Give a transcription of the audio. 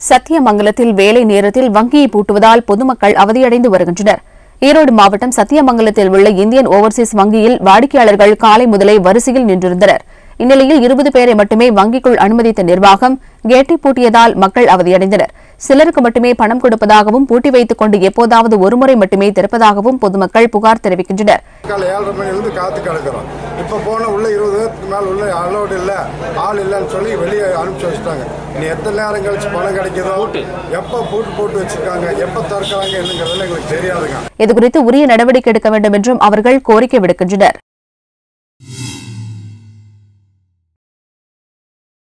சத்தியமங்கலத்தில் வேலை நேரத்தில் வங்கியை பூட்டுவதால் பொதுமக்கள் அவதியடைந்து வருகின்றனர் ஈரோடு மாவட்டம் சத்தியமங்கலத்தில் உள்ள இந்தியன் ஓவர்சீஸ் வங்கியில் வாடிக்கையாளர்கள் காலை முதலே வரிசையில் நின்றிருந்தனர் இந்நிலையில் இருபது பேரை மட்டுமே வங்கிக்குள் அனுமதித்த நிர்வாகம் கேட்டை பூட்டியதால் மக்கள் அவதியடைந்தனர் சிலருக்கு மட்டுமே பணம் கொடுப்பதாகவும் பூட்டி வைத்துக் கொண்டு எப்போதாவது ஒருமுறை மட்டுமே திறப்பதாகவும் பொதுமக்கள் புகார் தெரிவிக்கின்றனர் காலை ஏழரை மணிலேருந்து காத்து கிடக்குறோம் இப்போ போன உள்ள இருபது பேருக்கு மேலே உள்ள அலோடு இல்லை ஆள் இல்லைன்னு சொல்லி வெளியே அனுப்பிச்சு வச்சுட்டாங்க இனி எத்தனை நேரம் கழிச்சு பணம் கிடைக்குதோ எப்போ பூட்டு போட்டு வச்சிருக்காங்க எப்போ திறக்கிறாங்க என்னங்கிறதுல எங்களுக்கு தெரியாதுங்க இதுகுறித்து உரிய நடவடிக்கை எடுக்க வேண்டும் என்றும் அவர்கள் கோரிக்கை விடுக்கின்றனர்